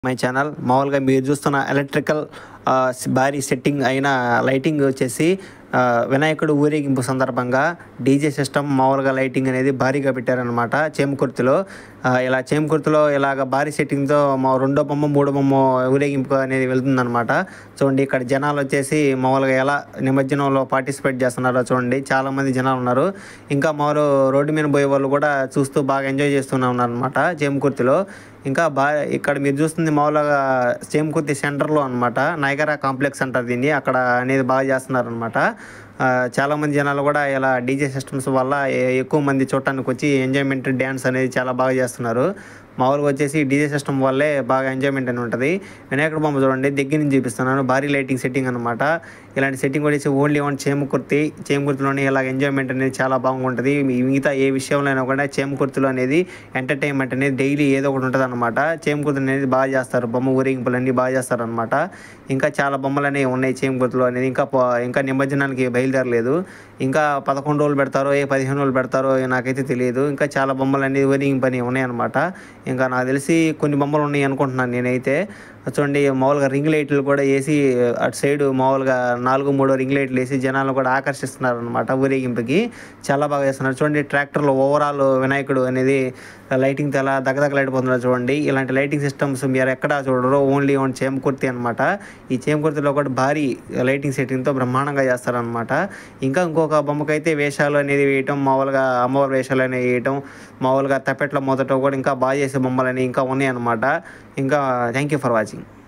my channel మామూలుగా మీరు చూస్తున్న ఎలక్ట్రికల్ ఆ, భారీ సెట్టింగ్ అయిన లైటింగ్ వచ్చేసి ఆ, వినాయకుడు ఊరేగింపు సందర్భంగా డీజే సిస్టమ్ మామూలుగా లైటింగ్ అనేది భారీగా పెట్టారనమాట చేమకుర్తిలో ఆ, ఇలా చేమకుర్తిలో ఇలాగ భారీ సెట్టింగ్తో మా రెండో బొమ్మ మూడో బొమ్మ ఊరేగింపు అనేది వెళ్తుందనమాట చూడండి ఇక్కడ జనాలు వచ్చేసి మామూలుగా ఎలా నిమజ్జనంలో పార్టిసిపేట్ చేస్తున్నారో చూడండి చాలా మంది జనాలు ఉన్నారు ఇంకా మామూలు రోడ్డు మీద పోయే వాళ్ళు కూడా చూస్తూ బాగా ఎంజాయ్ చేస్తూనే ఉన్నారు అనమాట చేమకుర్తిలో ఇంకా బాగా ఇక్కడ మీరు చూస్తుంది మామూలుగా చేమకుర్తి సెంటర్లో అనమాట నయగరా కాంప్లెక్స్ అంటారు దీన్ని అక్కడ అనేది బాగా చేస్తున్నారు అనమాట చాలా మంది జనాలు కూడా ఇలా డీజే సిస్టమ్స్ వల్ల ఎ- ఎక్కువ మంది చూడటానికి వచ్చి ఎంజాయ్మెంట్ డ్యాన్స్ అనేది చాలా బాగా చేస్తున్నారు మామూలుగా వచ్చేసి డీజే సిస్టమ్ వల్లే బాగా ఎంజాయ్మెంట్ అని ఉంటుంది వినాయకుడు బొమ్మ చూడండి దగ్గర నుంచి చూపిస్తున్నాను భారీ లైటింగ్ సెట్టింగ్ అనమాట ఇలాంటి సెట్టింగ్ వచ్చేసి ఓన్లీ వన్ చేమకుర్తి చేమకుర్తిలోనే ఇలాగ ఎంజాయ్మెంట్ అనేది చాలా బాగుంటుంది మీ- మిగతా ఏ విషయంలో అయినా కూడా చేమకుర్తిలో అనేది ఎంటర్టైన్మెంట్ అనేది డైలీ ఏదో ఒకటి ఉంటుంది అనమాట చేమకుర్తి అనేది బాగా చేస్తారు బొమ్మ ఊరేగింపులు అన్నీ బాగా చేస్తారు అనమాట ఇంకా చాలా బొమ్మలు అనేవి ఉన్నాయి చేమకుర్తిలో అనేది ఇంకా పో- ఇంకా నిమజ్జనానికి బయలుదేరలేదు ఇంకా పదకొండు రోజులు పెడతారో ఏ పదిహేను రోజులు పెడతారో నాకైతే తెలియదు ఇంకా చాలా బొమ్మలు అనేది ఊరేగింపు అని ఉన్నాయన్నమాట ఇంకా నాకు తెలిసి కొన్ని బొమ్మలు ఉన్నాయి అనుకుంటున్నాను నేనైతే చూడండి మామూలుగా రింగ్ లైట్లు కూడా వేసి అటు సైడ్ మామూలుగా నాలుగు మూడు రింగ్ లైట్లు వేసి జనాలను కూడా ఆకర్షిస్తున్నారు అనమాట ఊరేగింపుకి చాలా బాగా చేస్తున్నారు చూడండి ట్రాక్టర్లో ఓవరాల్ వినాయకుడు అనేది లైటింగ్ ఎలా దగ్గదగ్గలాడిపోతున్నారు చూడండి ఇలాంటి లైటింగ్ సిస్టమ్స్ మీరు ఎక్కడ చూడరు ఓన్లీ ఓన్ చేమకుర్తి అనమాట ఈ చేమకుర్తిలో కూడా భారీ లైటింగ్ సెట్టింగ్తో బ్రహ్మాండంగా చేస్తారనమాట ఇంకా ఇంకొక బొమ్మకైతే వేషాలు అనేది వేయటం మామూలుగా అమ్మవారి వేషాలు అనేవి వేయటం మామూలుగా తప్పెట్ల మొదట కూడా ఇంకా బాగా చేసే బొమ్మలు అనేవి ఇంకా ఉన్నాయి అనమాట ఇంకా థ్యాంక్ యూ ఫర్ వాచింగ్